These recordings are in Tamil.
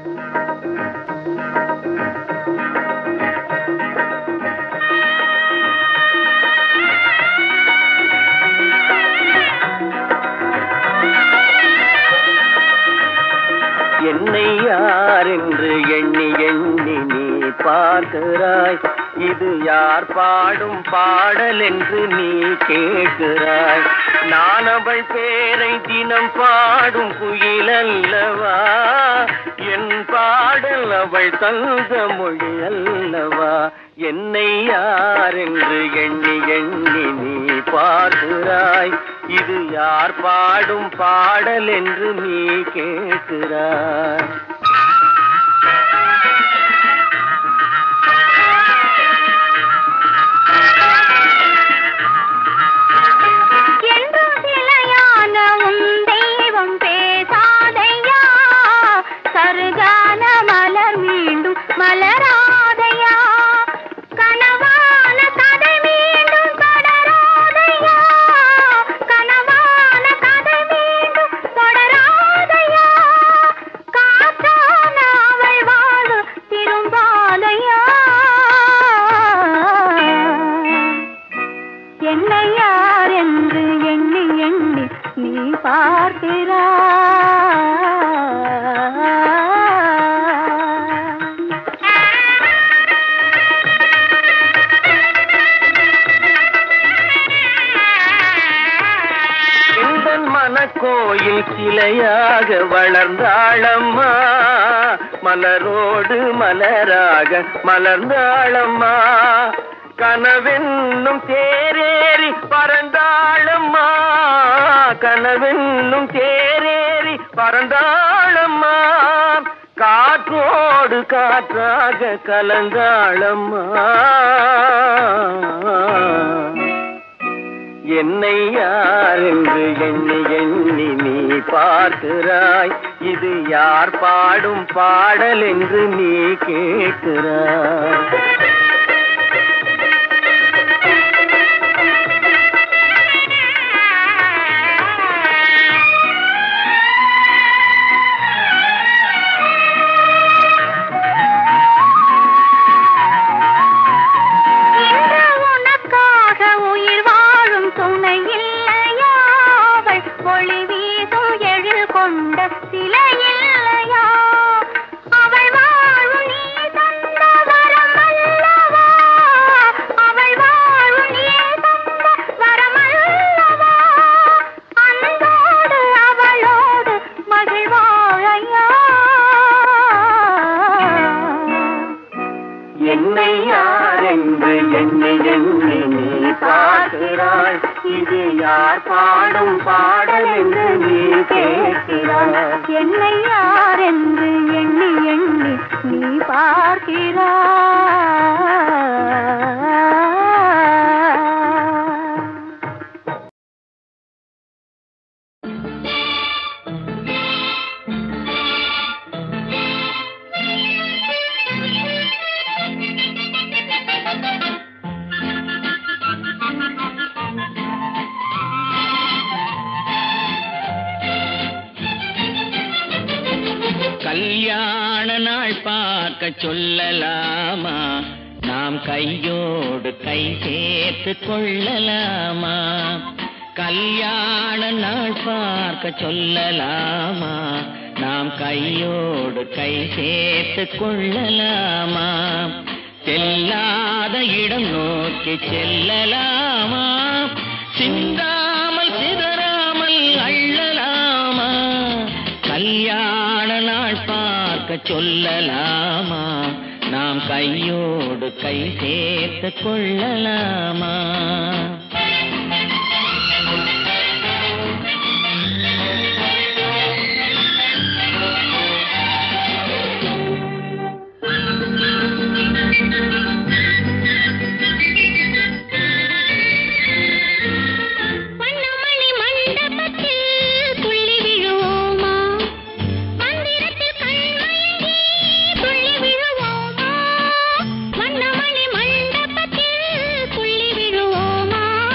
என்னை யார் என்று எண்ணி எண்ணி நீ பார்க்கிறாய் இது யார் பாடும் பாடல் என்று நீ கேட்கிறாய் நான் அவள் பேரை தினம் பாடும் குயில் அல்லவா என் பாடல் அவள் தந்த மொழி அல்லவா என்னை யார் என்று எண்ணி எண்ணி நீ பார்க்கிறாய் இது யார் பாடும் பாடல் என்று நீ கேட்கிறாய் என்றும் சிலையான உன் தெய்வம் பேசாதையா சருகான மலர் மீண்டும் மலராதையா கனவான கதை மீண்டும் தொடராதையா கனவான கதை மீண்டும் தொடராதையா காற்றான அவள் வாழ திரும்பாதையா என்னை யார் என்று எண்ணி எண்ணி நீ பார்க்கிறாய் இந்த மனக்கோயில் சிலையாக வளர்ந்தாளம்மா மலரோடு மலராக மலர்ந்தாளம்மா கனவென்னும் தேரேறி பறந்தாளம்மா கனவென்னும் தேரேறி பறந்தாளம்மா காற்றோடு காற்றாக கலந்தாளம்மா என்னை யார் என்று எண்ணி எண்ணி நீ பார்க்கிறாய் இது யார் பாடும் பாடல் என்று நீ கேட்கிறாய் இன்று உனக்காக உயிர் வாழும் துணை இல்லையா அவள் ஒளி வீசும் எழில் கொண்ட சிலை இல்லையா அவள் வாழும் நீ தந்த வரம் அல்லவா அவள் வாழும் நீ தந்த வரம் அல்லவா அன்போடு அவளோடு மகிழ்வாழையா என்னை யார் என்று எண்ணி எண்ணி நீ பார்க்கிறாய் இது யார் பாடும் பாடல் என்று நீ கேட்கிறாய் என்னை யார் என்று எண்ணி எண்ணி நீ பார்க்கிறாய் கல்யாண நாள் பார்க்க சொல்லலாமா நாம் கையோடு கை சேர்த்து கொள்ளலாமா கல்யாண நாள் பார்க்க சொல்லலாமா நாம் கையோடு கை சேர்த்து கொள்ளலாமா செல்லாத இடம் நோக்கி செல்லலாமா சிந்தாமல் சிதறாமல் அள்ளலாமா கல்யாண நாள் பார்க்க சொல்லலாமா நாம் கையோடு கை சேர்த்து கொள்ளலாமா வண்ணமணி மண்டபத்தில் துள்ளி விழுவோமா மந்திரத்தில் கண்மயங்கி துள்ளி விழுவோமா வண்ணமணி மண்டபத்தில் துள்ளி விழுவோமா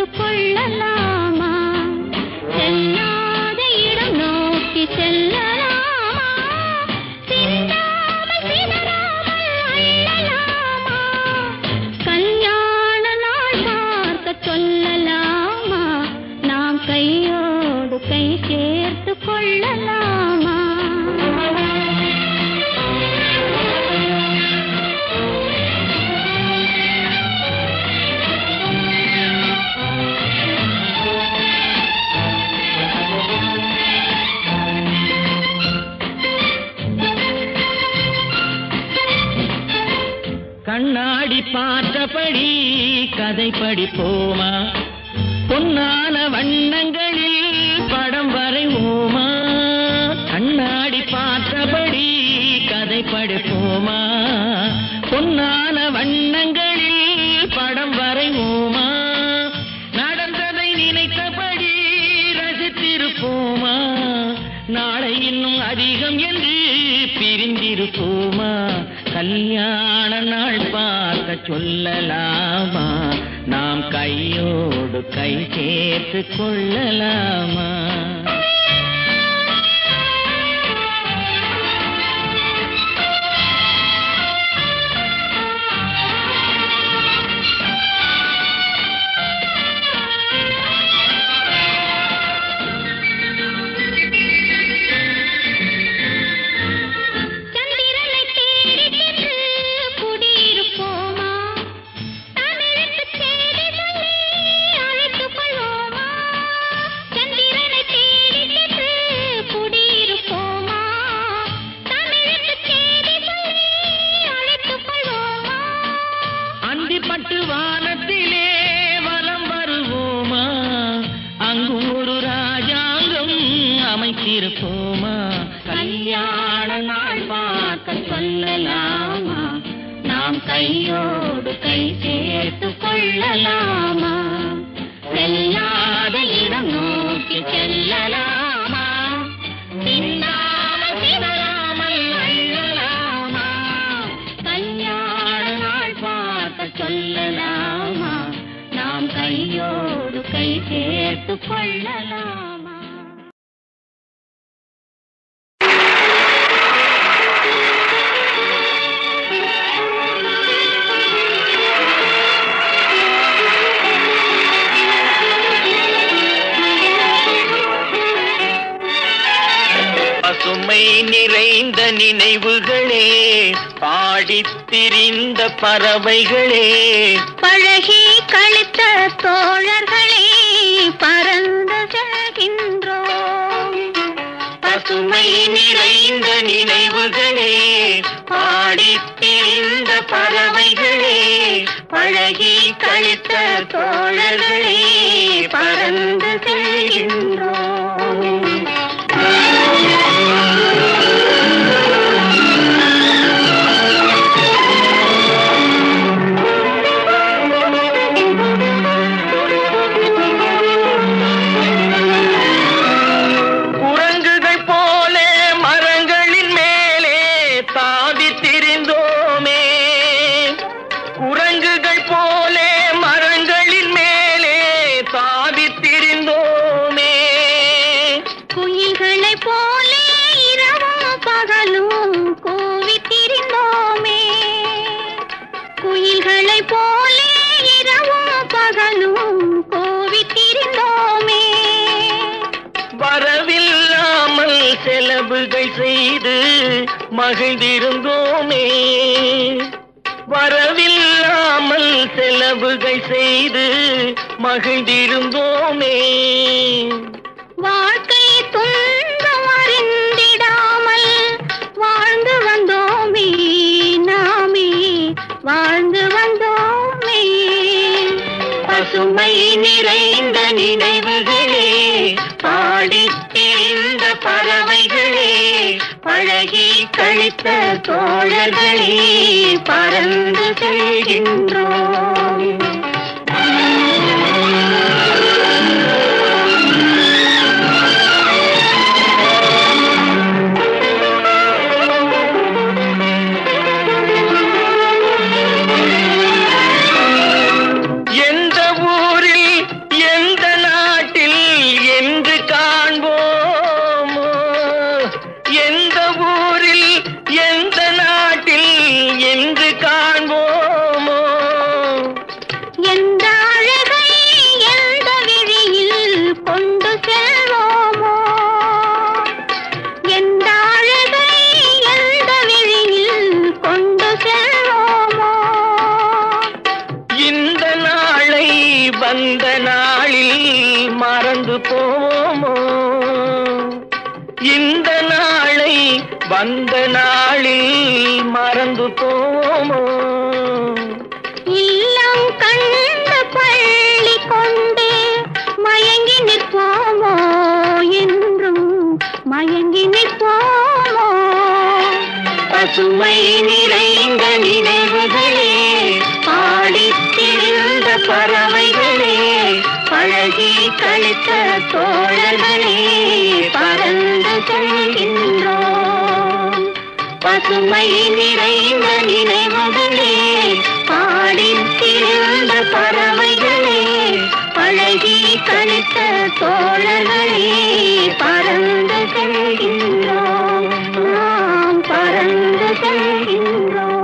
கொள்ளலாமா செல்லாத இடம் நோக்கி செல்லலாமா சிந்தாமல் சிதறாமல் அள்ளலாமா கல்யாண நாள் பார்க்க சொல்லலாமா நாம் கையோடு கை சேர்த்து கொள்ளலாமா கண்ணாடி பார்த்தபடி கதை படிப்போமா பொன்னான வண்ணங்களில் படம் வரைவோமா கண்ணாடி பார்த்தபடி கதை படிப்போமா பொன்னான வண்ணங்களில் படம் வரைவோமா நடந்ததை நினைத்தபடி ரசித்திருப்போமா நாளை இன்னும் அதிகம் என்று பிரிந்திருப்போமா கல்யாண நாள் பார்க்க சொல்லலாமா நாம் கையோடு கை சேர்த்து கொள்ளலாமா சந்திரனை தேடிச் சென்று குடியிருப்போமா தமிழுக்குச் செய்தி சொல்லி அழைத்துக் கொள்வோமா சந்திரனை தேடிச் சென்று குடியிருப்போமா தமிழுக்குச் செய்தி சொல்லி அழைத்துக் கொள்வோமா அந்திப்பட்டு வானத்திலே வலம் வருவோமா அங்கும் ஒரு ராஜாங்கம் அமைத்திருப்போமா கல்யாண நாள் பார்க்க சொல்லலாமா நாம் கையோடு கை சேர்த்து கொள்ளலாமா செல்லாத இடம் நோக்கி செல்லலாமா சிந்தாமல் சிதறாமல் அள்ளலாமா கல்யாண நாள் பார்க்க சொல்லலாமா நாம் கையோடு கை சேர்த்து கொள்ளலாமா பசுமை நிறைந்த நினைவுகளே பாடித் திரிந்த பறவைகளே பழகி கழித்த தோழர்களே பறந்து செல்கின்றோம் பசுமை நிறைந்த நினைவுகளே பாடித் திரிந்த பறவைகளே பழகி கழித்த தோழர்களே பறந்து செல்கின்றோம் குரங்குகள் போலே மரங்களின் மேலே தாவித் திரிந்தோமே குரங்குகள் போலே மரங்களின் மேலே தாவித் திரிந்தோமே குயில்களைப் போலே இரவும் பகலும் கூவித் திரிந்தோமே குயில்களைப் போலே இரவும் பகலும் கூவித் திரிந்தோமே வரவில்லாமல் செலவுகள் செய்து மகிழ்ந்திருந்தோமே வரவில்லாமல் செலவுகள் செய்து மகிழ்ந்திருந்தோமே வாழ்க்கை துன்பம் அறிந்திடாமல் வாழ்ந்து வந்தோமே நாமே வாழ்ந்து வந்தோமே பசுமை நிறைந்த நினைவுகளே பாடித் திரிந்த பறவைகளே பழகி கழித்த தோழர்களே பறந்து செல்கின்றோம் எந்த ஊரில் மறந்து போவோமோ இந்த நாளை வந்த நாளில் மறந்து போவோமோ இல்லம் கண்ட பள்ளி கொண்டே மயங்கி நிற்போமோ என்றும் மயங்கி நிற்போமோ பசுமை நிறைந்த நினைவுகளே பாடித் திரிந்த பறவைகளே பழகி கழித்த தோழர்களே பறந்து செல்கின்றோம் பசுமை நிறைந்த நினைவுகளே பாடித் திரிந்த பறவைகளே பழகி கழித்த தோழர்களே பறந்து செல்கின்றோம் நாம் பறந்து செல்கின்றோம்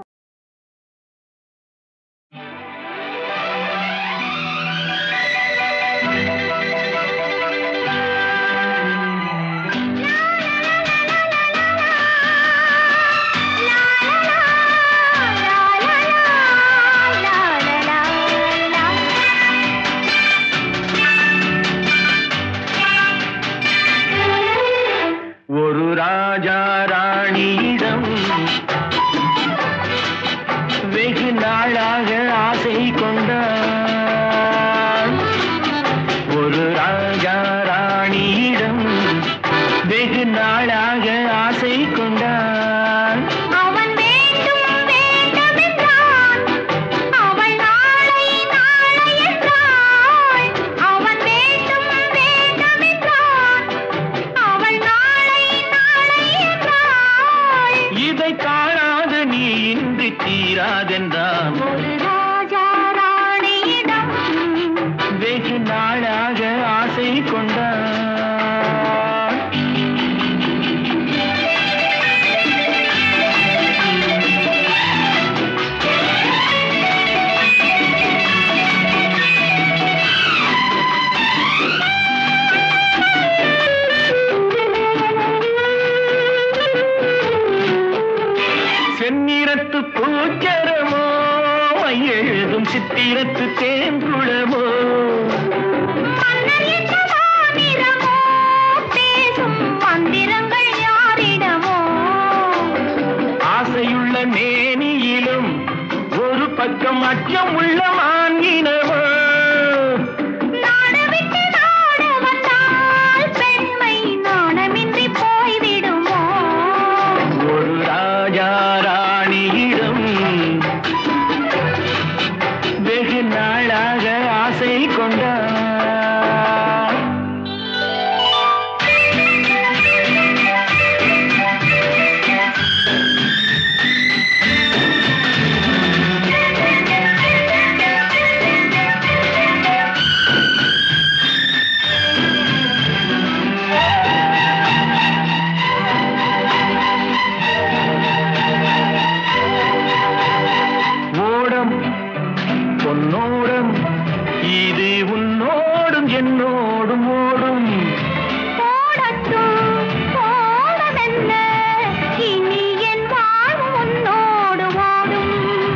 ஒரு ராஜா ராணியிடம் வெகு நாளாக ஆசை கொண்டான் ஒரு ராஜா ராணியிடம் வெகு நாளாக ஆசை கொண்டான் அவன் வேண்டும் வேண்டுமென்றான் அவள் நாளை நாளை என்றாள் அவன் வேண்டும் வேண்டுமென்றான் அவள் நாளை நாளை என்றாள் இதை காணாத நீ இன்றி தீராதென்றான் ஒரு ராஜா ராணியிடம் வெகு நாளாக ஆசை கொண்டான் செந்நிறத்து பூச்சரமோ எழுதும் சித்திரத்து தேன்குளமோ மன்னர் என்ற மாநிலமோ பேசும் மந்திரங்கள் யாரிடமோ ஆசையுள்ள மேனியிலும் ஒரு பக்கம் அச்சம் உள்ள மான்கினவோ நாடு விட்டு நாடு வந்தால் பெண்மை நாணமின்றி போய்விடுமோ ஒரு ராஜா ராணியிடம் வெகு நாளாக ஆசை கொண்டான் ஓடம் பொன்னோடம் இது உன்னோடும் என்னோடும் ஓடும் போடட்டும் போடமென்ன இனி என் வாழ்வு உன்னோடு ஓடும்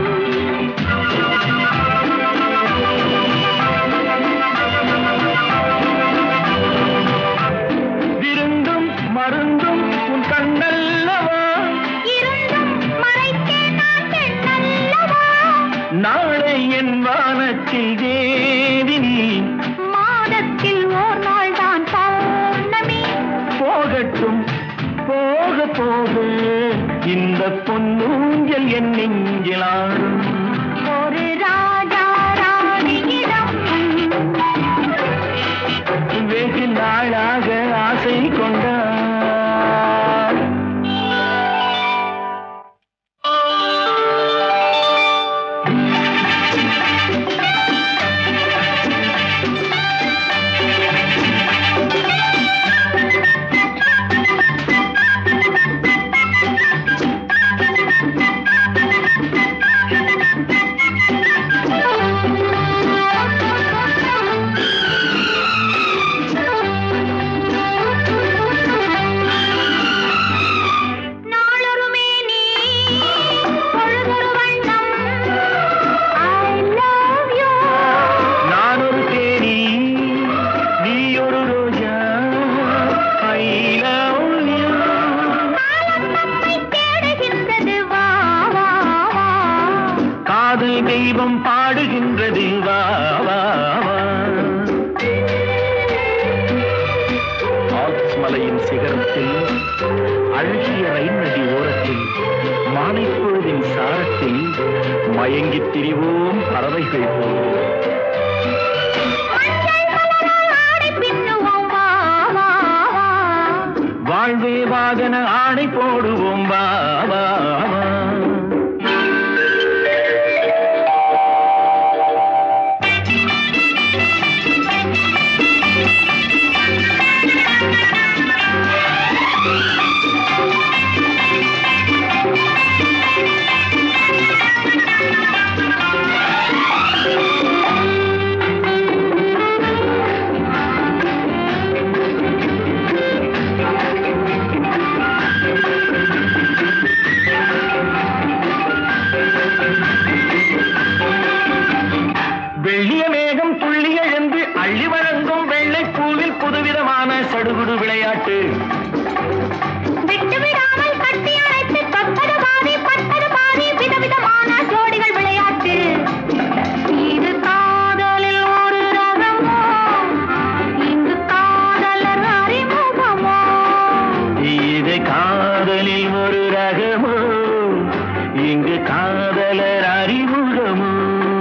விருந்தும் மருந்தும் உன் கண்ணல்லவா இருந்தும் மறைத்தே நான் பெண்ணல்லவா நாளை என் வானத்தில் தேவினி மாதத்தில் ஓர் நாள் தான் பௌர்ணமி போகட்டும் போக போக இந்த பொன்னூஞ்சல் என் நெஞ்சிலாடும் ஒரு ராஜா ராணியிடம் வெகு நாளாக ஆசை கொண்டான் Thank you. மலையின் சிகரத்தில் அழகிய ரயில் நதி ஓரத்தில் மாலைப்பொழுதின் சாரத்தில் மயங்கித் திரிவோம் பறவைகள் போல் ஆடை பின்னுவோம் வா வா வா வாழ்வே வாகன ஆணை போடுவோம் வா வா வா. வெள்ளிய மேகம் துள்ளி எழுந்து அள்ளி வழங்கும் வெள்ளை பூவில் புதுவிதமான சடுகுடு விளையாட்டு விட்டு விடாமல் கட்டி அணைத்து தொட்டது பாதி பட்டது பாதி விதவிதமான ஜோடிகள் விளையாட்டு இது காதலில் ஒரு ரகமோ இங்கு காதலர் அறிமுகமோ இது காதலில் ஒரு ரகமோ இங்கு காதலர் அறிமுகமோ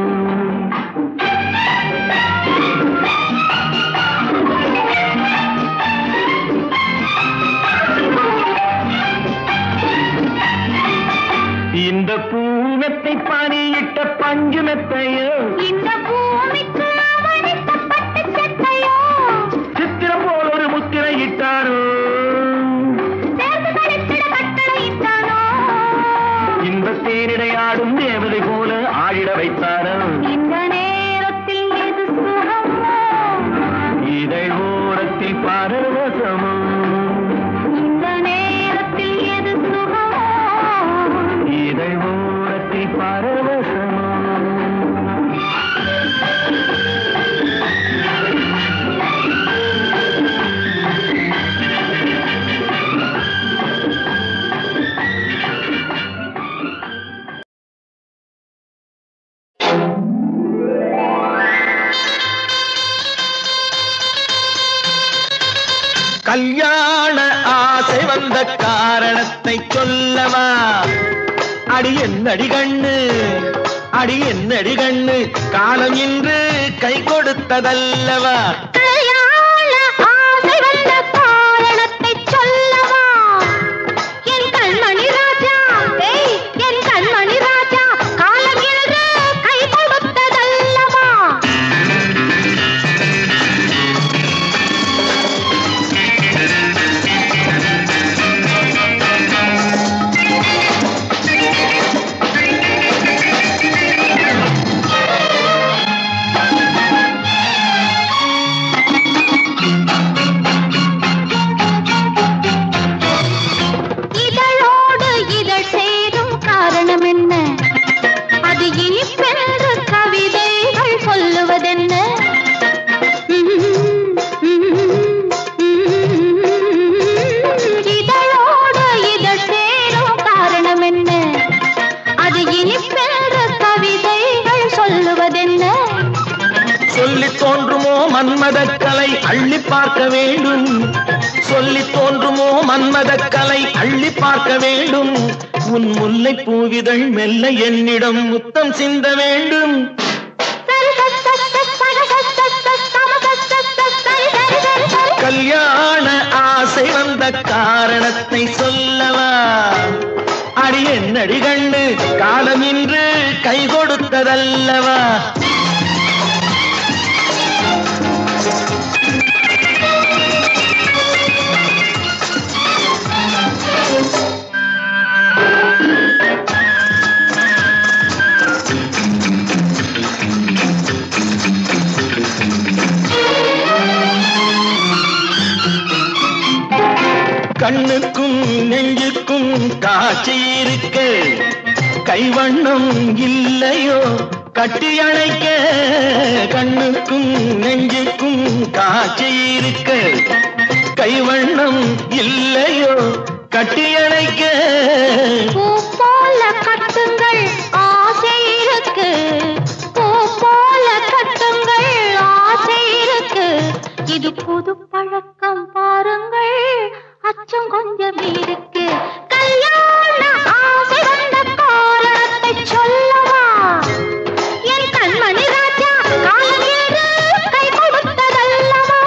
இந்த பூனத்தை பணியிட்ட பஞ்சுமெத்தையோ இந்த பூமிக்கு அவனித்த பட்டு சட்டையோ சித்திரம் போல் ஒரு முத்திரை இட்டாரோ சேர்ந்து கழித்திட கட்டளையிட்டானோ இந்த தேரிடை ஆடும் தேவதை போல ஆடிட வைத்தாரோ இந்த நேரத்தில் எது சுகமோ இதழ் ஓரத்தில் பரவசமோ இந்த நேரத்தில் எது சுகமோ இதழ் ஓரத்தில் பரவசமோ கல்யாண ஆசை வந்த காரணத்தை சொல்லவா அடி என்னடி கண்ணு அடி என்னடி கண்ணு காலம் இன்று கை கொடுத்ததல்லவா கல்யாண ஆசை வந்த காரணத்தை சொல்லவா என் கண்மணி ராஜா ஏய் என் கண்மணி ராஜா காலம் என்று கை கொடுத்ததல்லவா இதழோடு இதழ் சேரும் காரணம் என்ன அது இனிப்பென்று கவிதைகள் சொல்லுவதென்ன இதழோடு இதழ் சேரும் காரணம் என்ன அது இனிப்பென்று கவிதைகள் சொல்லுவதென்ன சொல்லி தோன்றுமோ மன்மத கலை அள்ளி பார்க்க வேண்டும் சொல்லி தோன்றுமோ மன்மத கலை அள்ளி பார்க்க வேண்டும் உன் முல்லை பூவிதழ் மெல்ல என்னிடம் முத்தம் சிந்த வேண்டும் கல்யாண ஆசை வந்த காரணத்தை சொல்லவா அடி என்னடி கண்டு காலம் இன்று கை கொடுத்ததல்லவா கண்ணுக்கும் நெஞ்சுக்கும் காட்சி இருக்க கைவண்ணம் இல்லையோ கட்டி அணைக்க கண்ணுக்கும் நெஞ்சுக்கும் காட்சி இருக்க கைவண்ணம் இல்லையோ கட்டி அணைக்க பூ போல கட்டுங்கள் ஆசை இருக்கு பூ போல கட்டுங்கள் ஆசை இருக்கு இது புது பழக்கம் பாருங்கள் அச்சம் கொஞ்சம் இருக்கு கல்யாண ஆசை வந்த காரணத்தை சொல்லவா என் கண்மணி ராஜா காலையில் கை கொடுத்ததல்லவா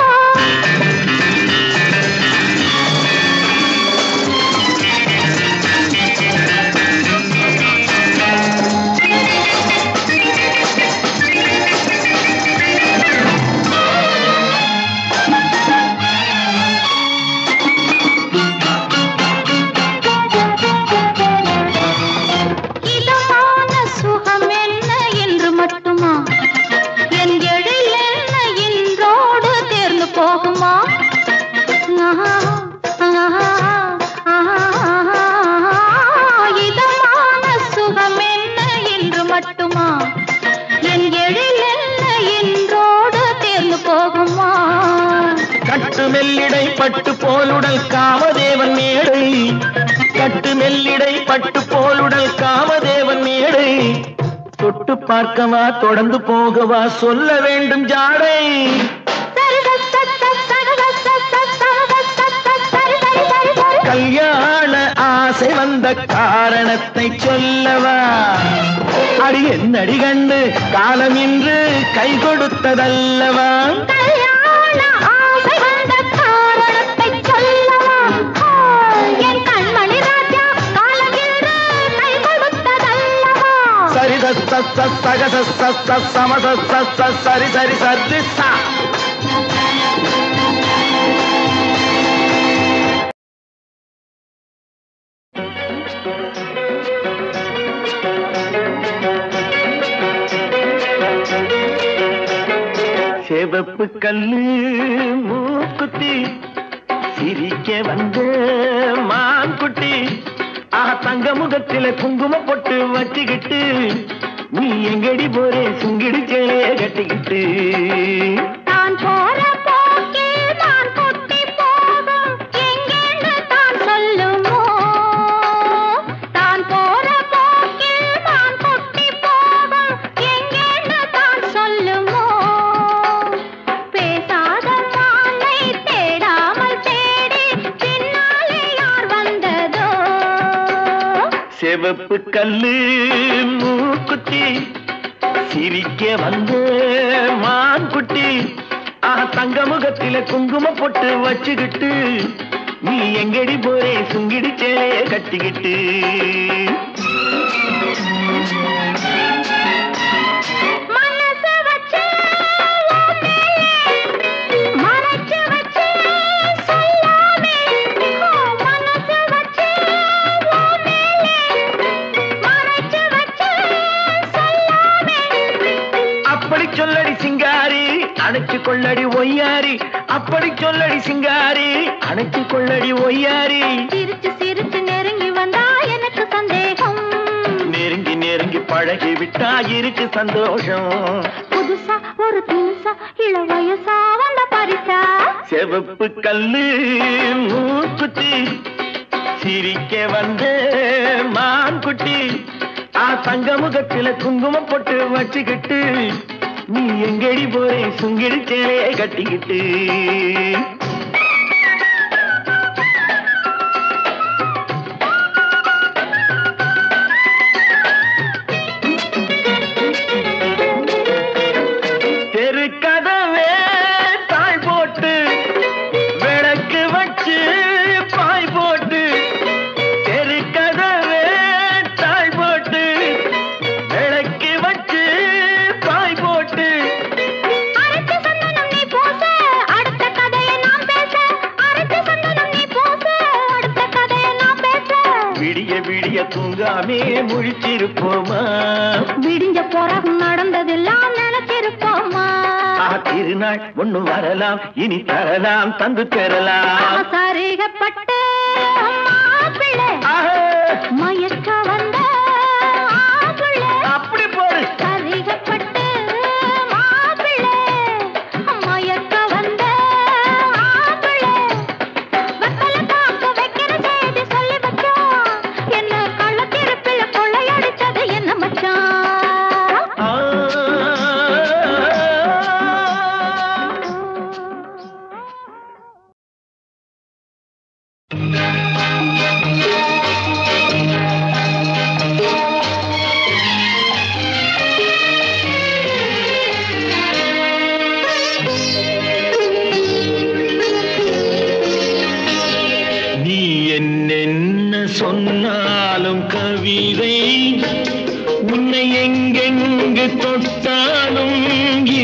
இதமான சுகம் என்ன என்று மட்டுமா என் எழில் என்ன இன்றோடு தேர்ந்து போகுமா ஆஹா, ஆஹா, ஆஹா, இதமான சுகம் என்ன என்று மட்டுமா என் எழில் என்ன இன்றோடு தேர்ந்து போகுமா கட்டு மெல்லிடை பட்டு போலுடல் காமதேவன் மேடை கட்டு மெல்லிடை பட்டு போலுடல் காமதேவன் மேடை தொட்டு பார்க்கவா தொடர்ந்து போகவா சொல்ல வேண்டும் ஜாடை கல்யாண ஆசை வந்த காரணத்தை சொல்லவா அடி என்னடி கண்டு காலம் இன்று கை கொடுத்ததல்லவா கல்யாண ஆசை வந்த காரணத்தை சொல்லவா என் கண்மணி ராஜா காலகிரு கை கொடுத்ததல்லவா சரி ச ச சக ச ச ச சம ச ச ச சரி சரி சரி சா சிவப்பு கல்லு மூக்குத்தி சிரிக்க வந்த மான்குட்டி ஆஹா தங்க முகத்தில குங்கும பொட்டு வச்சுக்கிட்டு நீ எங்கடி போறே சுங்கிடி சேலைய கட்டிக்கிட்டு தான் போற போக்கில் நான் கொட்டி போகும் எங்கேன்னு தான் சொல்லுமோ தான் போற போக்கில் நான் கொட்டி போகும் எங்கேன்னு தான் சொல்லுமோ பேசாத மாலை தேடாமல் தேடி பின்னாலே யார் வந்ததோ சிவப்பு கல்லு மூக்குத்தி சிரிக்க வந்த மான்குட்டி ஆஹா தங்க முகத்தில குங்கும பொட்டு வச்சுக்கிட்டு நீ எங்கடி போறே சுங்கிடி சேலைய கட்டிக்கிட்டு மனசு வச்சு உன் மேலே மறைச்சு வச்சு சொல்லாமே ஓ, மனசு வச்சு உன் மேலே மறைச்சு வச்சு சொல்லாமே அப்படி சொல்லடி சிங்காரி அணைச்சு கொள்ளடி ஒய்யாரி அப்படி சொல்லடி சிங்காரி அணைச்சு கொள்ளடி ஒய்யாரி சிரிச்சு சிரிச்சு நெருங்கி வந்தா எனக்கு சந்தேகம் நெருங்கி நெருங்கி பழகி விட்டா இருக்கு சந்தோஷம் புதுசா ஒரு தினுசா இள வயசா வந்த பரிசா செவப்பு கல்லு மூக்குத்தி சிரிக்க வந்த மான்குட்டி ஆ தங்க முகத்தில குங்குமம் போட்டு வச்சுக்கிட்டு நீ எங்கடி போறே சுங்கிடி சேலைய கட்டிக்கிட்டு தெருக்கதவே தாய் போட்டு விளக்கு வச்சு பாய் போட்டு தெருக்கதவே தாய் போட்டு விளக்கு வச்சு பாய் போட்டு அரைச்ச சந்தனம் நீ பூச அடுத்த கதையை நாம் பேச அரைச்ச சந்தனம் நீ பூச அடுத்த கதையை நாம் பேச விடிய விடிய தூங்காமே முழிச்சிருப்போமா விடிஞ்ச பிறகு நடந்ததெல்லாம் நினைச்சிருப்போமா ஆ திருநாள் ஒண்ணு வரலாம் இனி தரலாம் தந்து பெறலாம் சரிகப்பட்டு மாப்பிள்ளை ஆஹா, மயக்க வந்த ஆப்பிள்ளை அப்படி போடு சரிகப்பட்டு மாப்பிள்ளை மயக்க வந்த ஆப்பிள்ளை வெத்தல காக்க வைக்கிற செய்தி சொல்லி வச்சோம் என்ன கள்ளத்திருப்பில் கொள்ளையடிச்சது என்ன மச்சான் ஆ.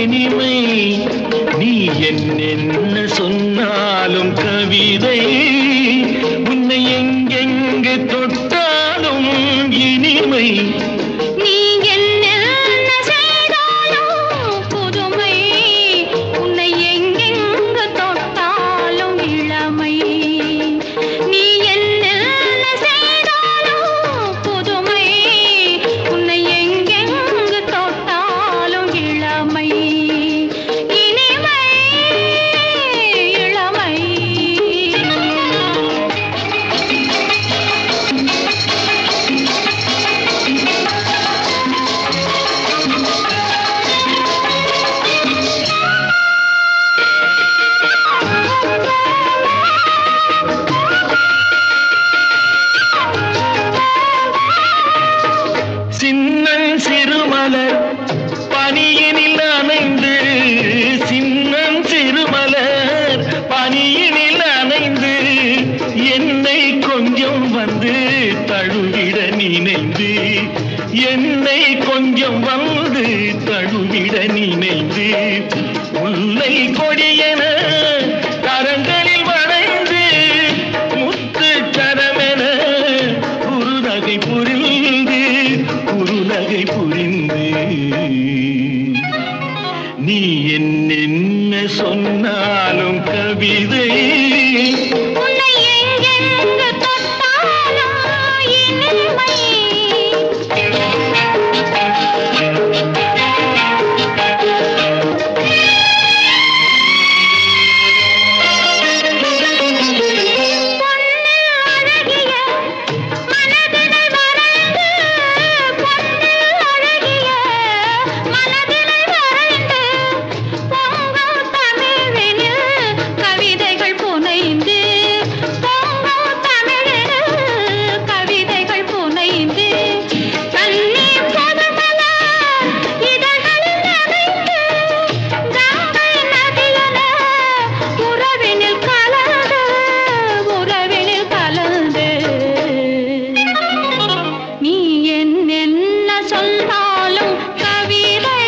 இனிமை நீ என்னென்ன சொன்னாலும் கவிதை உன்னை எங்கெங்கு தொட்டாலும் இனிமை நீ என்ன செய்தாலும் புதுமை உன்னை எங்கெங்கு தொட்டாலும் இளமை நீ என்ன செய்தாலும் புதுமை உன்னை எங்கெங்கு தொட்டாலும் இளமை இனிமை இளமை சின்னன் சிறுமலர் பனியினில் அணைந்து சின்னன் சிறுமலர் பனியினில் அணைந்து என்னை கொஞ்சம் வந்து தழுவிட நினைந்து என்னை கொஞ்சம் வந்து தழுவிட நினைந்து முல்லை கொடியென கரங்களில் வளைந்து முத்து சரமென குறுநகை புரிந்து குறுநகை புரிந்து நீ என்னென்ன சொன்னாலும் கவிதை உன்னை எங்கெங்கு தொட்டாலும் இனிமை பொன்னில் அழகிய மனதினை வரைந்து பொன்னில் அழகிய மனதினை வரைந்து பொங்கும் தமிழினில் கவிதைகள் புனைந்து பொங்கும் தமிழினில் கவிதைகள் புனைந்து தண்ணீர் பொதுமலர் இதழ்களில் நனைந்து கங்கை நதியென உறவினில் கலந்து உறவினில் கலந்து நீ என்னென்ன சொன்னாலும் கவிதை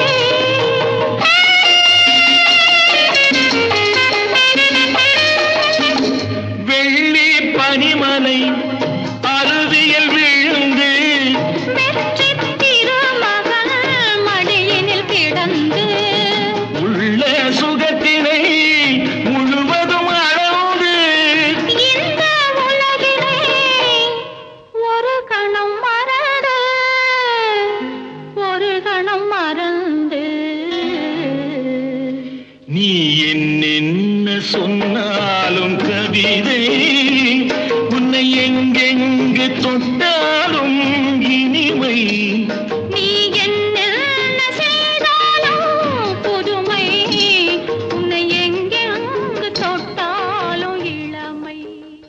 வெள்ளி பனிமலை அருவியல் விழுந்து வெற்றி திருமகள் மடியினில் கிடந்து உள்ள சுகத்தினை முழுவதும் அளந்து இந்த உலகினை ஒரு கணம் மறந்து ஒரு கணம் மறந்து நீ என்னென்ன சொன்னாலும் கவிதை உன்னை எங்கெங்கு தொட்டாலும் இனிமை நீ என்ன செய்தாலும் புதுமை உன்னை எங்கெங்கு தொட்டாலும் இளமை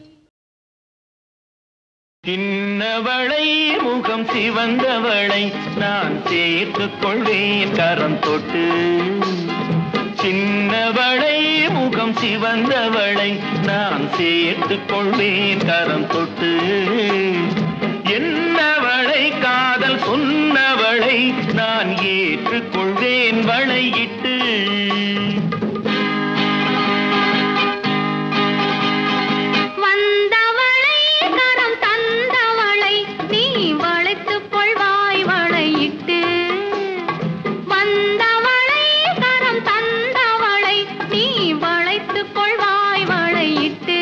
சின்னவளை முகம் சிவந்தவளை நான் சேர்த்துக் கொள்வேன் கரம் தொட்டு சின்னவளை முகம் சிவந்தவளை நான் சேர்த்துக் கொள்வேன் கரம் தொட்டு என்னவளை காதல் சொன்னவளை நான் ஏற்றுக்கொள்வேன் வளையிட்டு வந்தவளை கரம் தந்தவளை நீ வளைத்துக் கொள்வாய் வளையிட்டு வந்தவளை கரம் தந்தவளை நீ வளைத்துக் கொள்வாய் வளையிட்டு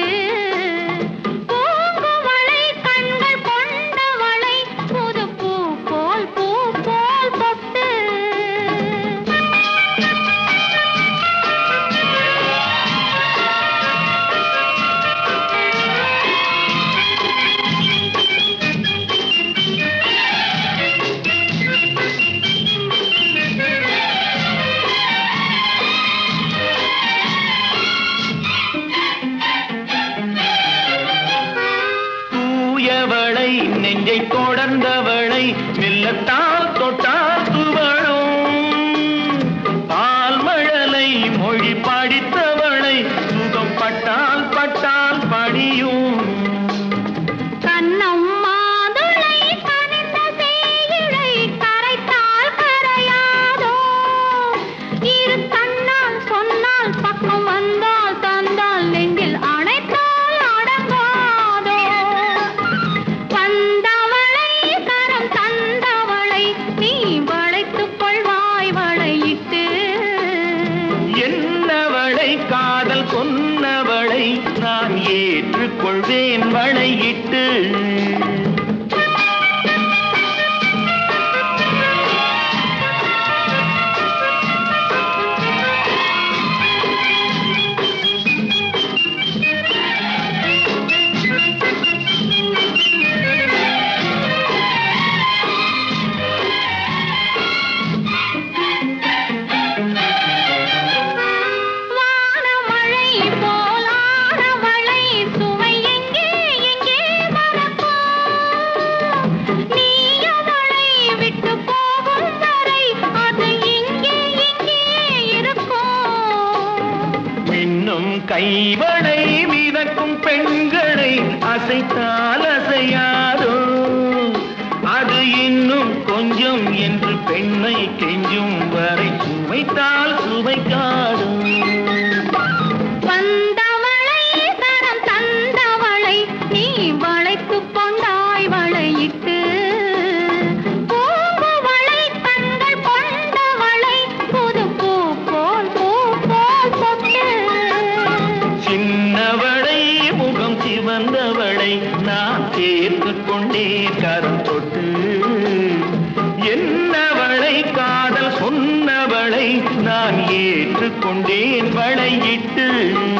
பூங்குவளை கண்கள் கொண்டவளை புது பூ போல் பூ போல் பொட்டு தூயவளை நெஞ்சை தொடர்ந்தவளை மெல்லத்தால் தொட்டால் துவழும் பால்மழலை மொழி படித்தவளை சுகம் பட்டால் பட்டால் படியும் கண்ணம் மாதுளை கனிந்த சேயிழை கரைத்தால் கரையாதோ சொன்னவளை நான் ஏற்றுக்கொள்வேன் வளையிட்டு வானமழை போலானவளை சுவை எங்கே எங்கே மறக்கும் நீ அவளை விட்டு போகும் வரை அது இங்கே இங்கே இருக்கும் மின்னும் கைவளை மிதக்கும் பெண்களை அசைத்தால் அசையாதோ அது இன்னும் கொஞ்சம் என்று பெண்ணை கெஞ்சும் வரை சுவைத்தால் சுவைக்காதோ வந்தவளை தரம் தந்தவளை நீ வளைத்துக் கொண்டாய் வளையிட்டு பூங்குவளை கண்கள் கொண்டவளை புது பூ போல் பூ போல் பொட்டு சின்னவளை முகம் சிவந்தவளை நான் சேர்த்து கொண்டே கரம் தொட்டு என்னவளை காதல் சொன்னவளை நான் ஏற்றுக்கொண்டேன் வளையிட்டு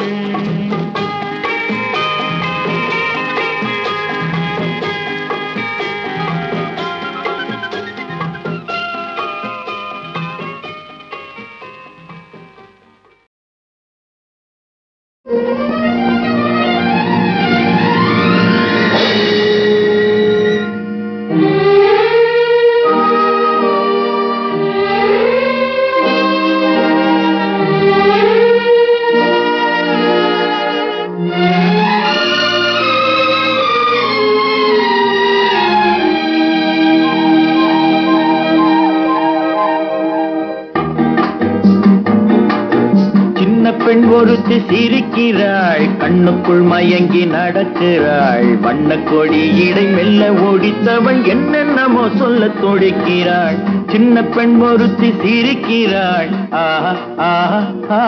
சின்ன பெண் ஒருத்தி சிரிக்கிறாள் கண்ணுக்குள் மயங்கி நடக்கிறாள் வண்ணக்கொடி இடை மெல்ல ஓடித்தவள் என்னென்னமோ சொல்ல துடிக்கிறாள் சின்ன பெண் ஒருத்தி சிரிக்கிறாள் ஆஹா ஆஹா ஆஹா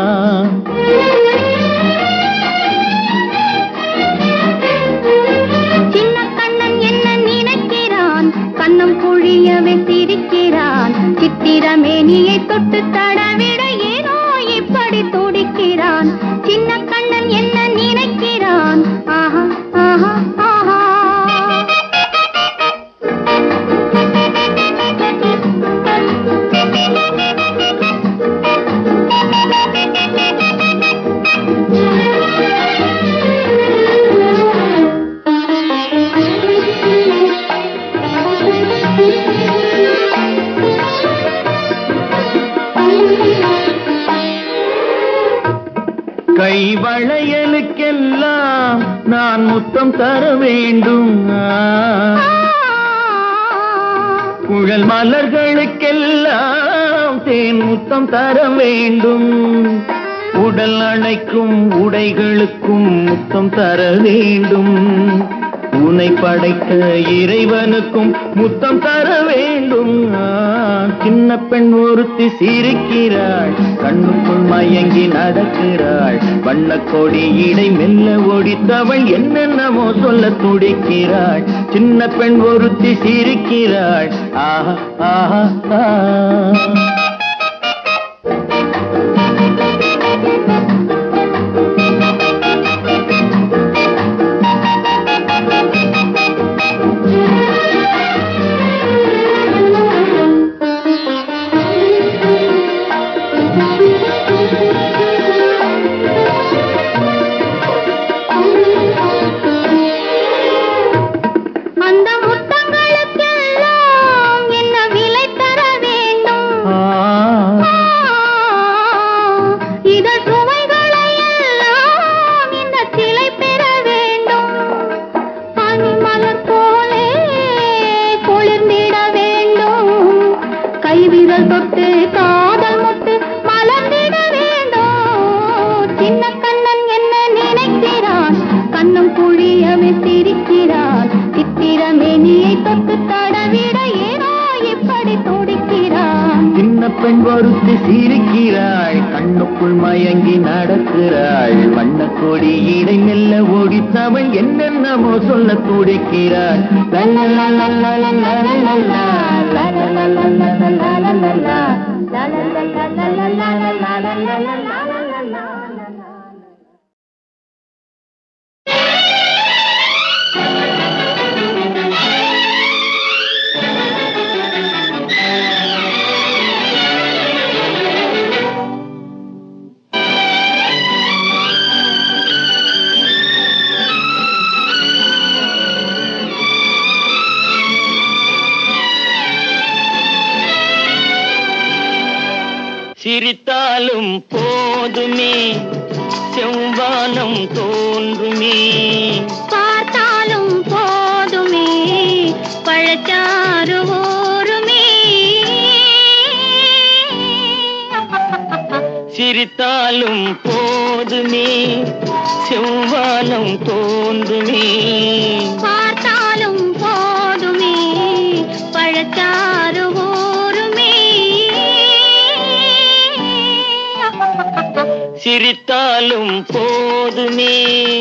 சின்ன கண்ணன் என்ன நினைக்கிறான் கண்ணம் குழியவே சிரிக்கிறான் சித்திரமேனியை தொட்டு தடவிட ஏனோ இப்படி துடிக்கிறான் சின்ன கண்ணன் என்ன நினைக்கிறான் ஆஹா ஆஹா ஆஹா கை வளையலுக்கெல்லாம் நான் முத்தம் தர வேண்டும் ஆ. குழல் மலர்களுக்கெல்லாம் தேன் முத்தம் தர வேண்டும் உடல் அணைக்கும் உடைகளுக்கும் முத்தம் தர வேண்டும் உன்னை படைத்த இறைவனுக்கும் முத்தம் தர வேண்டும் ஆ, சின்ன பெண் ஒருத்தி சிரிக்கிறாள் கண்ணுக்குள் மயங்கி நடக்கிறாள் வண்ணக்கொடி இடை மெல்ல ஒடித்தவள் என்னென்னமோ சொல்ல துடிக்கிறாள் சின்ன பெண் ஒருத்தி சிரிக்கிறாள் ஆஹா ஆஹா ஆஹா அந்த முத்தங்களுக்கெல்லாம் என்ன விலை தர வேண்டும் ஆ. இதழ் சுவைகளை எல்லாம் இந்த சிலை பெற வேண்டும் பனிமலர் போலே குளிர்ந்திட வேண்டும் கைவிரல் தொட்டு காதல் முட்டு மலர்ந்திட வேண்டும் சின்ன கண்ணன் என்ன நினைக்கிறான் கண்ணம் குழியவே சிரிக்கிறான் சித்திரமேனியை தொட்டு தடவிட ஏனோ இப்படி துடிக்கிறான் சின்ன பெண் ஒருத்தி சிரிக்கிறாள் கண்ண கண்ணுக்குள் மயங்கி நடக்கிறாள் வண்ண கொடி இடை மெல்ல ஓடித்தவள் என்னென்னமோ சொல்ல துடிக்கிறாள் சிரித்தாலும் போதுமே செவ்வானம் தோன்றுமே பார்த்தாலும் போதுமே பழச்சாறு ஊருமே சிரித்தாலும் போதுமே செவ்வானம் தோன்றுமே பார்த்தாலும் போதுமே பழச்சாறு ஊருமே சிரித்தாலும் போதுமே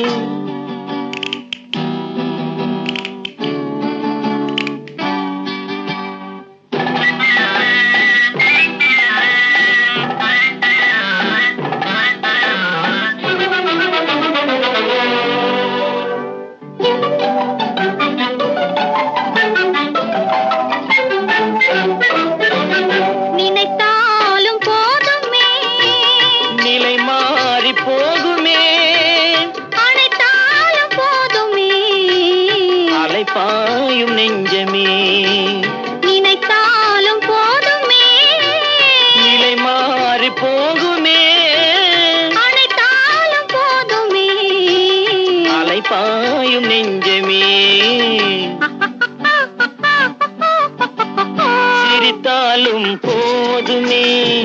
நினைத்தாலும் போதுமே நிலை மாறி போகுமே அனைத்தாலும் போதுமே அலைப்பாயும் நெஞ்சமே நினைத்தாலும் போதுமே நிலை மாறி போகுமே அனைத்தாலும் போதுமே அலைப்பாயும் நெஞ்சமே சிரித்தாலும் போதுமே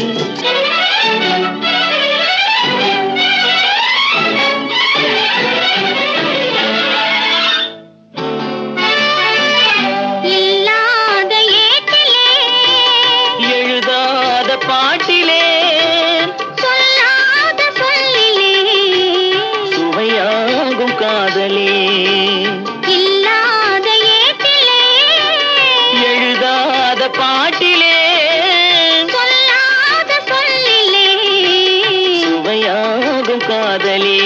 இல்லாத ஏட்டிலே எழுதாத பாட்டிலே சொல்லாத சொல்லிலே சுவையாகும் காதலே இல்லாத ஏட்டிலே எழுதாத பாட்டிலே சொல்லாத சொல்லிலே சுவையாகும் காதலே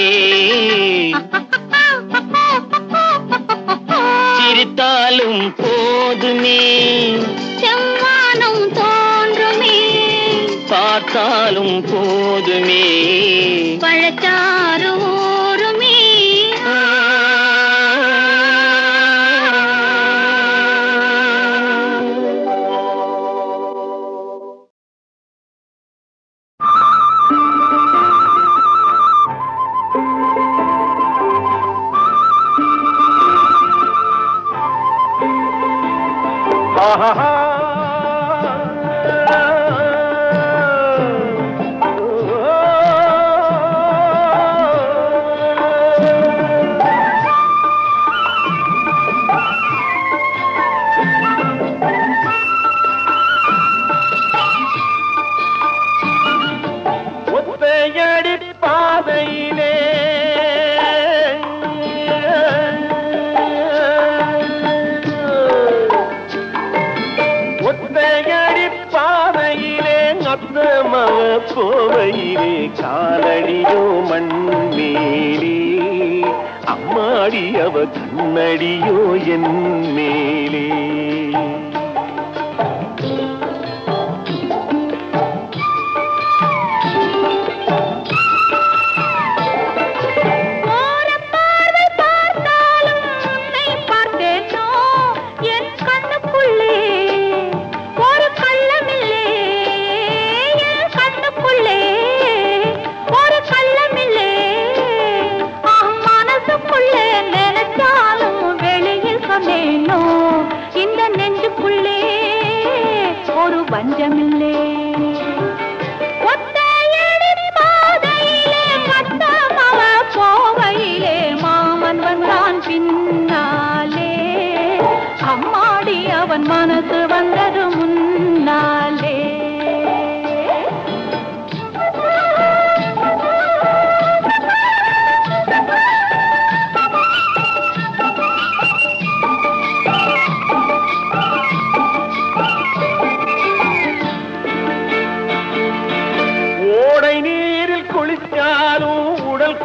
சிரித்தாலும் போதுமே செவ்வானம் தோன்றுமே பார்த்தாலும் போதுமே பழச்சாறு ஊருமே ஒத்தையடி பாதையிலே ஒத்தையடி பாதையிலே அத்தமக போவையிலே காலடியோ மண்மேலே அம்மாடி அவ கண்ணடியோ என் மேலே ஓரம் பார்வை பார்த்தாலும் உன்னை பார்த்தேனோ என் கண்ணுக்குள்ளே ஒரு கள்ளமில்லே என் கண்ணுக்குள்ளே ஒரு கள்ளமில்லே ஆம், மனசுக்குள்ளே நினைச்சாலும் வெளியில் சொன்னேனோ இந்த நெஞ்சுக்குள்ளே ஒரு வஞ்சமில்லே ஒத்தையடி பாதையிலே மத்தமவ போவையிலே மாமன் வந்தான் பின்னாலே அம்மாடி அவன் மனசு வந்தது முன்னாலே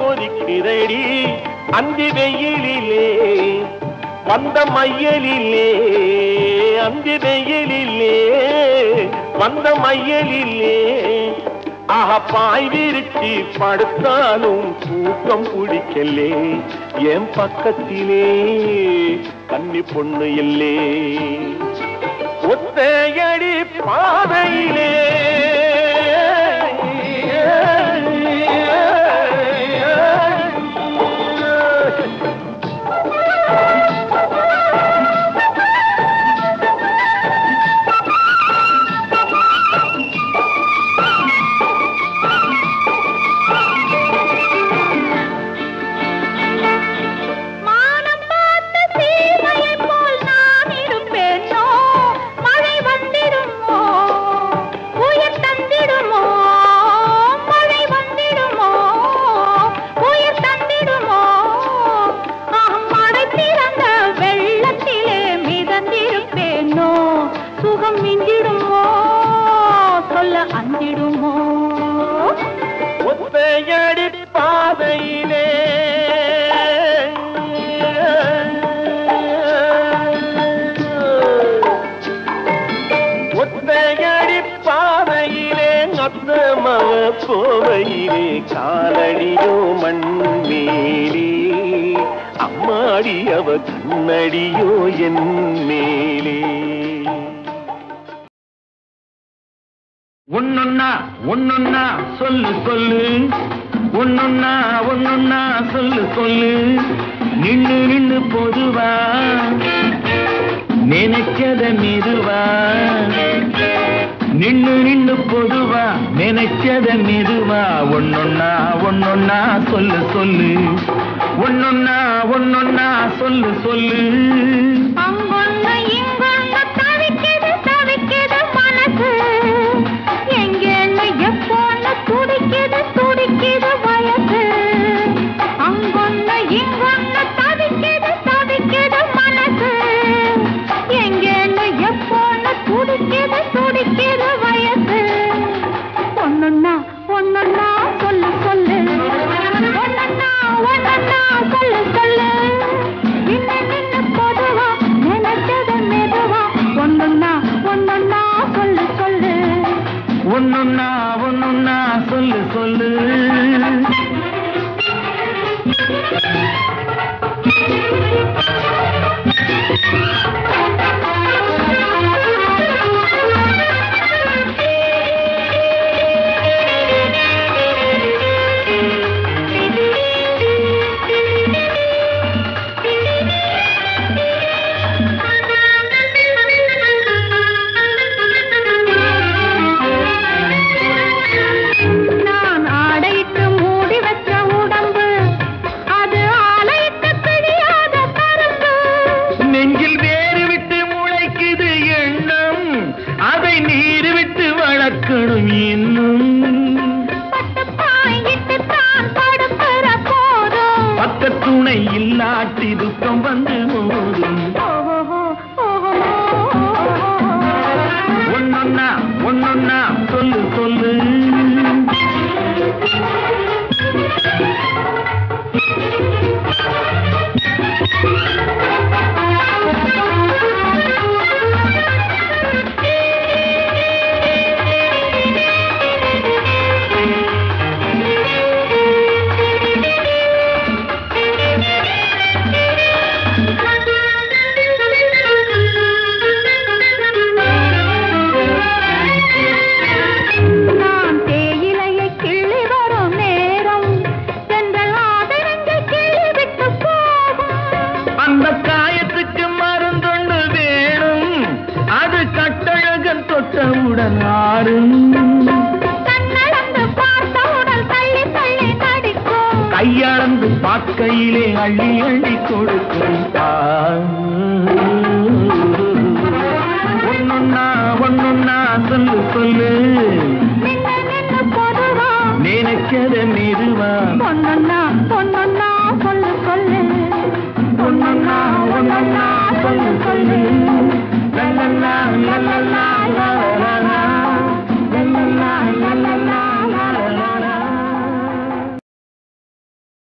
கொதிக்கிறடி அந்தி வெயிலிலே வந்த மையலிலே அந்தி வெயிலிலே வந்த மையலிலே ஆஹ பாய் விரிச்சி படுத்தாலும் தூக்கம் பிடிக்கலே என் பக்கத்திலே கன்னி பொண்ணு இல்லே ஒத்தையடி பாதையிலே மானம் பார்த்த சீமையைப் போல் நான் இருப்பேனோ மழை வந்திடுமோ உயிர் தந்திடுமோ மழை வந்திடுமோ உயிர் தந்திடுமோ ஆம், மழை திறந்த வெள்ளத்திலே மிதந்திருப்பேனோ சுகம் மிஞ்சிடுமோ சொல்ல அந்திடுமோ ஒத்தையடி பாதையிலே ஒத்தையடி பாதையிலே அத்தமக போவையிலே காலடியோ மண்மேலே அம்மாடி அவ கண்ணடியோ என் மேலே ஒன்னொன்னா ஒன்னொன்னா சொல்லு சொல்லு ஒன்னொன்னா ஒன்னொன்னா சொல்லு சொல்லு நின்னு நின்னு பொதுவா நினைச்சத மெதுவா நின்னு நின்னு பொதுவா நினைச்சத மெதுவா ஒன்னொன்னா ஒன்னொன்னா சொல்லு சொல்லு ஒன்னொன்னா ஒன்னொன்னா சொல்லு சொல்லு அங்கொன்னு இங்கொன்னு தவிக்குது தவிக்குது மனசு எங்கேன்னு எப்போன்னு துடிக்குது துடிக்குது வயசு அங்கொன்னு இங்கொன்னு தவிக்குது தவிக்குது மனசு எங்கேன்னு எப்போன்னு துடிக்குது துடிக்குது வயசு ஒன்னொன்னா ஒன்னொன்னா சொல்லு சொல்லு ஒன்னொன்னா ஒன்னொன்னா சொல்லு சொல்லு நின்னு நின்னு பொதுவா நினைச்சது மெதுவா ஒன்னொன்னா ஒன்னொன்னா சொல்லு சொல்லு ஒன்னொன்னா ஒன்னொன்னா சொல்லு சொல்லு நான் ஆடையிட்டு மூடி வச்ச உடம்பு அது ஆலையிட்டு பிடியாத கரும்பு நெஞ்சில் வேறு விட்டு முளைக்குது எண்ணம் அதை நீர் விட்டு வளர்க்கணும் இன்னும் பட்டு பாயிட்டு தான் படுக்கிற போதும் பக்கத்துணை இல்லாட்டி துக்கம் வந்து மோதும் ஓஹோ ஓஹோ ஒன்னொன்னா ஒன்னொன்னா சொல்லு சொல்லு நான் தேயிலையை கிள்ளி வரும் நேரம் சென்றல் ஆதரங்கள் கிள்ளி விட்டு போகும் அந்த காயத்துக்கு மருந்தொண்டு வேணும் அது கட்டழகன் தொட்டவுடன் ஆறும் கண்ணளந்து பார்த்தவுடன் தள்ளி தள்ளி நடிக்கும் கையளந்து பார்க்கையிலே அள்ளி அள்ளி கொடுக்கும் ஆ. ஒன்னொன்னா ஒன்னொன்னா சொல்லு சொல்லு நின்னு நின்னு பொதுவா நினைச்சத மெதுவா பொன்னொன்னா பொன்னொன்னா சொல்லு சொல்லு ஒன்னொன்னா ஒன்னொன்னா சொல்லு சொல்லு லல்லல்லா, லல்லல்லா, லல்லல்லா, லல்லல்லா, லல்லல்லா,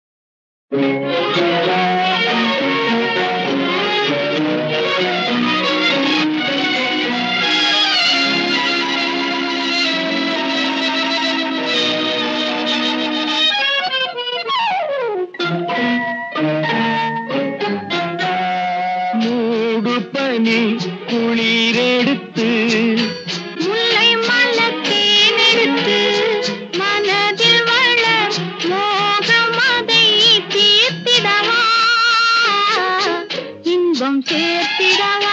பனி குளிரெடுத்து முல்லை மலர் தேனெடுத்து மனதில் வளர் மோகமதை தீர்த்திடவா இன்பம் சேர்த்திடவா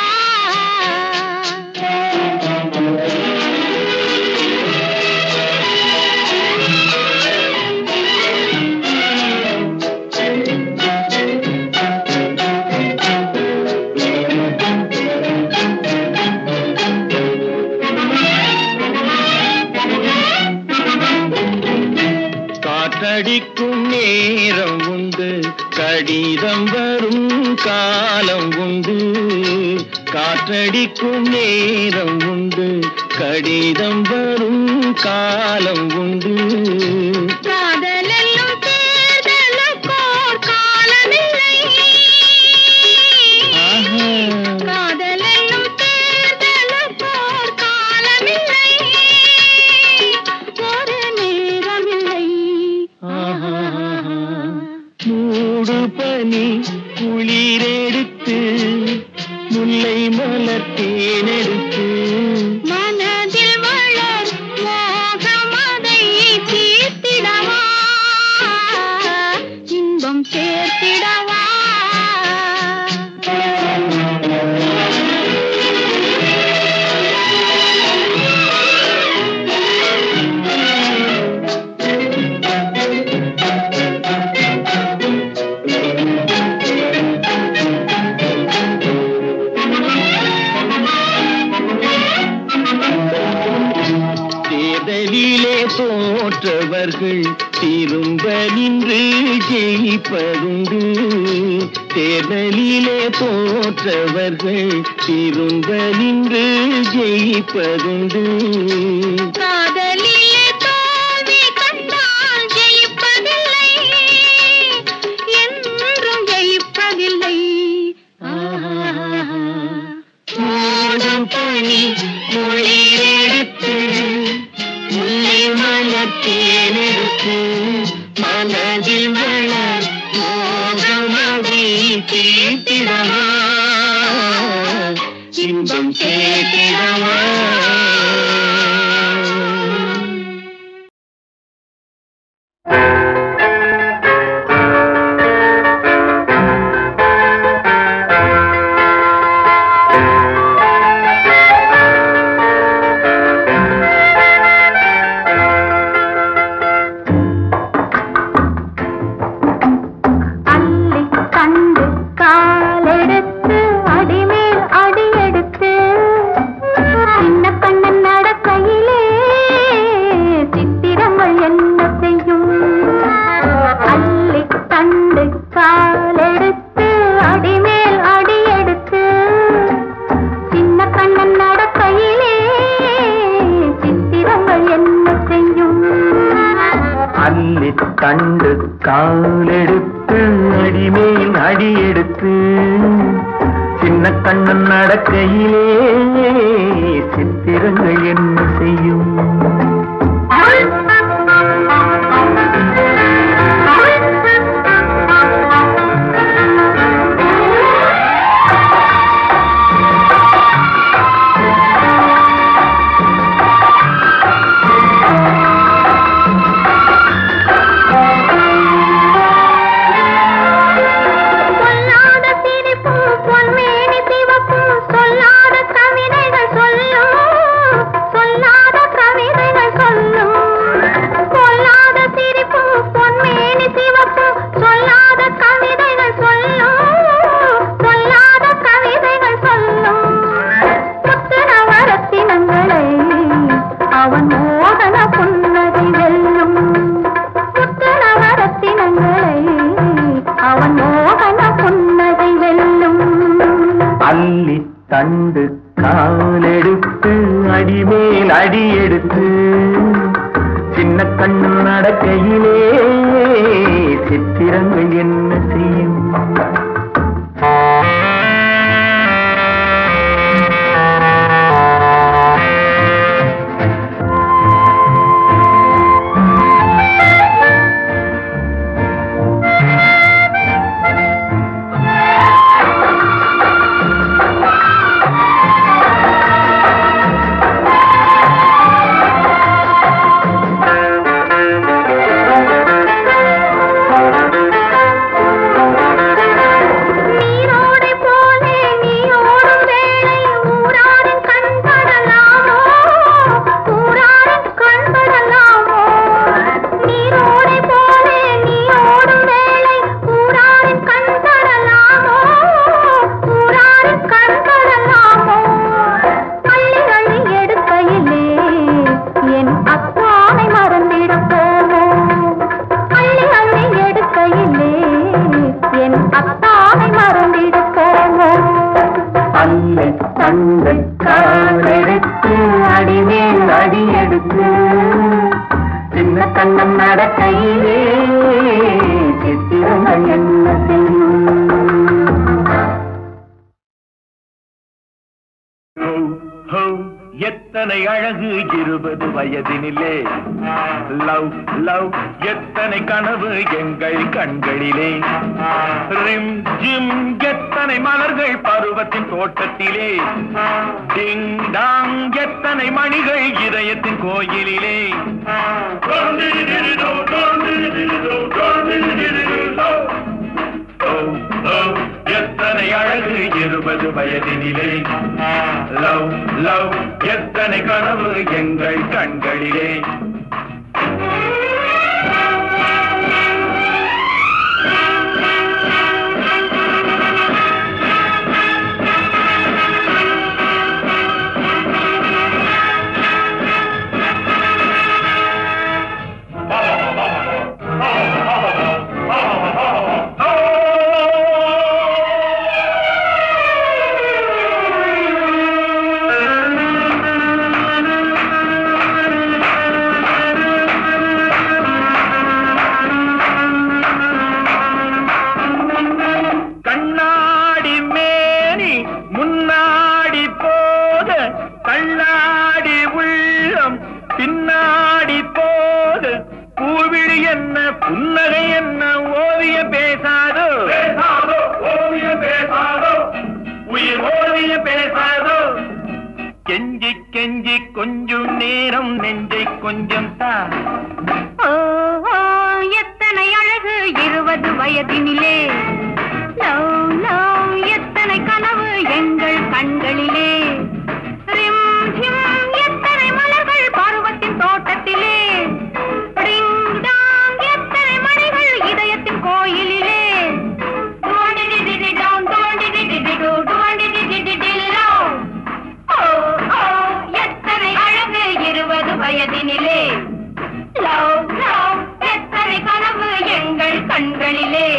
காற்றடிக்கும் நேரம் உண்டு கடிதம் வரும் காலம் உண்டு காற்றடிக்கும் நேரம் உண்டு கடிதம் வரும் காலம் உண்டு காதலெல்லும் தேர்தலுக்கோர் காலமில்லை ஆஹா. காதலெல்லும் தேர்தலுக்கோர் காலமில்லை ஒரு நேரமில்லை ஆஹா. மூடு பனி குளிரெடுத்து முல்லை மலர் தேனெடுத்து மனதில் வளர் மோகமதை தீர்த்திடவா இன்பம் சேர்த்திடவா தேர்தலிலே தோற்றவர்கள் திரும்ப நின்று ஜெயிப்பதுண்டு தேர்தலிலே தோற்றவர்கள் திரும்ப நின்று ஜெயிப்பதுண்டு காதலிலே தோல்வி கண்டால் ஜெயிப்பதில்லை என்றும் ஜெயிப்பதில்லை மூடும் பனி குளிரெடுத்து முல்லை மலர் தேனெடுத்து மனதில் வளர் மோகமதி தீர்த்திடவா இன்பம் சேர்த்திடவா அள்ளி கண்டு காலெடுத்து அடிமேல் அடியெடுத்து சின்ன கண்ணன் நடக்கையிலே சித்திரங்கள் என்ன செய்யும் அள்ளி கண்டு காலெடுத்து அடிமேல் அடியெடுத்து சின்ன கண்ணன் நடக்கையிலே சித்திரங்கள் என்ன செய்யும் அள்ளி கண்டு காலெடுத்து அடிமேல் அடியெடுத்து சின்ன கண்ணன் நடக்கையிலே சித்திரங்கள் என்ன செய்யும் சொல்லாத சிரிப்பும் பொன்மேனி சிவப்பும் சொல்லாத கவிதைகள் சொல்லும் சொல்லாத கவிதைகள் சொல்லும் சொல்லாத சிரிப்பும் பொன்மேனி சிவப்பும் சொல்லாத கவிதைகள் சொல்லும் சொல்லாத கவிதைகள் சொல்லும் முத்துரவரத்தினங்களை அவன் மோகன புன்னகை வெல்லும் முத்துரவரத்தினங்களை அவன் மோகன புன்னகை வெல்லும் அள்ளி தண்டு காலெடுத்து அடிமேல் அடியெடுத்து சின்ன கண்ணன் நடக்கையிலே சித்திரங்கள் என்ன செய்யும் எத்தனை அழகு இருபது வயதினிலே லவ் லவ் எத்தனை கனவு எங்கள் கண்களிலே ரிம் ஜிம் எத்தனை மலர்கள் பருவத்தின் தோட்டத்திலே டிங் டாங் எத்தனை மணிகள் இதயத்தின் கோயிலிலே ஓ, ஓ, எத்தனை அழகு இருபது வயதினிலே லவ் லவ் எத்தனை கனவு எங்கள் கண்களிலே கண்ணாடி மேனி முன்னாடி போக கண்ணாடி உள்ளம் பின்னாடி போக பூவிழி என்ன புன்னகை என்ன ஓவியம் பேசாதோ பேசாதோ ஓவியம் பேசாதோ உயிர் ஓவியம் பேசாதோ கெஞ்சி கெஞ்சி கொஞ்சம் நேரம் நெஞ்சை கொஞ்சம் தான் ஓ, ஓ, எத்தனை அழகு இருபது வயதினிலே லவ் லவ் எத்தனை கனவு எங்கள் கண்களிலே ரிம் ஜிம் எத்தனை மலர்கள் பருவத்தின் தோட்டத்திலே டிங் டாங் எத்தனை மணிகள் இதயத்தின் கோயிலிலே டுவண்டிடிடிடி டவுன், டுவண்டிடிடிடி டு, டுவண்டிடிடிடி லவ். ஓ, ஓ, எத்தனை அழகு இருபது வயதினிலே லவ் லவ் எத்தனை கனவு எங்கள் கண்களிலே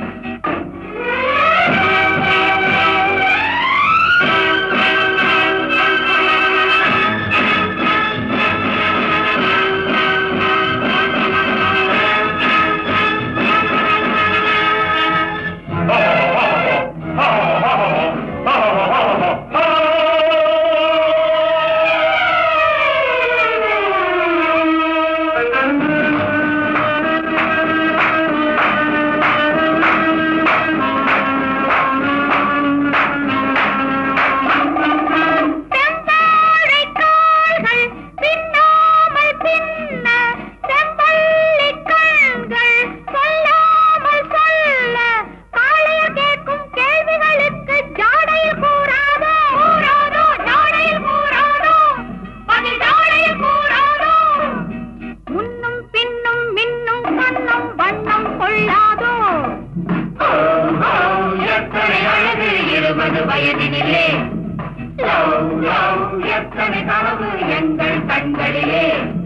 செந்தாழை கால்கள் பின்னாமல் பின்ன செம்பள்ளி கண்கள் சொல்லாமல் சொல்ல காளையர் கேட்கும் கேள்விகளுக்கு ஜாடையில் கூறாதோ கூறாதோ ஜாடையில் கூறாதோ பதில் ஜாடையில் கூறாதோ முன்னும் பின்னும் மின்னும் கண்ணும் வண்ணம் கொள்ளாதோ எத்தனை அழகு இருபது வயதினிலே லவ் லவ் எத்தனை கனவு எங்கள் கண்களிலே